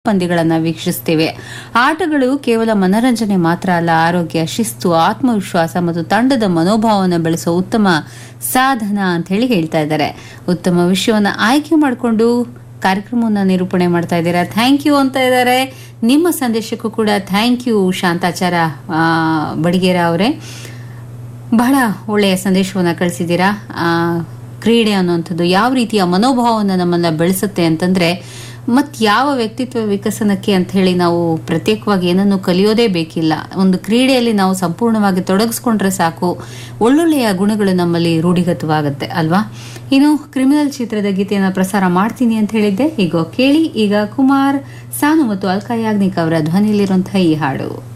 ಪಂದ್ಯಗಳನ್ನು ವೀಕ್ಷಿಸ್ತೇವೆ ಆಟಗಳು ಕೇವಲ ಮನರಂಜನೆ ಮಾತ್ರ ಅಲ್ಲ ಆರೋಗ್ಯ ಶಿಸ್ತು ಆತ್ಮವಿಶ್ವಾಸ ಮತ್ತು ತಂಡದ ಮನೋಭಾವವನ್ನು ಬೆಳೆಸೋ ಉತ್ತಮ ಸಾಧನ ಅಂತ ಹೇಳಿ ಹೇಳ್ತಾ ಇದ್ದಾರೆ ಉತ್ತಮ ವಿಷಯವನ್ನ ಆಯ್ಕೆ ಮಾಡಿಕೊಂಡು ಕಾರ್ಯಕ್ರಮವನ್ನು ನಿರೂಪಣೆ ಮಾಡ್ತಾ ಇದ್ದೀರಾ ಥ್ಯಾಂಕ್ ಯು ಅಂತ ಇದ್ದಾರೆ ನಿಮ್ಮ ಸಂದೇಶಕ್ಕೂ ಕೂಡ ಥ್ಯಾಂಕ್ ಯು ಶಾಂತಾಚಾರ ಆ, ಬಡಿಗೇರ ಅವರೇ ಬಹಳ ಒಳ್ಳೆಯ ಸಂದೇಶವನ್ನು ಕಳಿಸಿದ್ದೀರಾ ಆ, ಕ್ರೀಡೆ ಅನ್ನುವಂಥದ್ದು ಯಾವ ರೀತಿಯ ಮನೋಭಾವವನ್ನು ನಮ್ಮನ್ನ ಬೆಳೆಸುತ್ತೆ ಅಂತಂದ್ರೆ ಮತ್ ಯಾವ ವ್ಯಕ್ತಿತ್ವ ವಿಕಸನಕ್ಕೆ ಅಂತ ಹೇಳಿ ನಾವು ಪ್ರತ್ಯೇಕವಾಗಿ ಏನನ್ನು ಕಲಿಯೋದೇ ಬೇಕಿಲ್ಲ ಒಂದು ಕ್ರೀಡೆಯಲ್ಲಿ ನಾವು ಸಂಪೂರ್ಣವಾಗಿ ತೊಡಗಿಸ್ಕೊಂಡ್ರೆ ಸಾಕು ಒಳ್ಳೊಳ್ಳೆಯ ಗುಣಗಳು ನಮ್ಮಲ್ಲಿ ರೂಢಿಗತವಾಗುತ್ತೆ ಅಲ್ವಾ ಇನ್ನು ಕ್ರಿಮಿನಲ್ ಚಿತ್ರದ ಗೀತೆಯನ್ನು ಪ್ರಸಾರ ಮಾಡ್ತೀನಿ ಅಂತ ಹೇಳಿದ್ದೆ ಈಗ ಕೇಳಿ ಈಗ ಕುಮಾರ್ ಸಾನು ಮತ್ತು ಅಲ್ಕಾ ಯಾಗ್ನಿಕ್ ಅವರ ಧ್ವನಿಯಲ್ಲಿರುವಂತಹ ಈ ಹಾಡು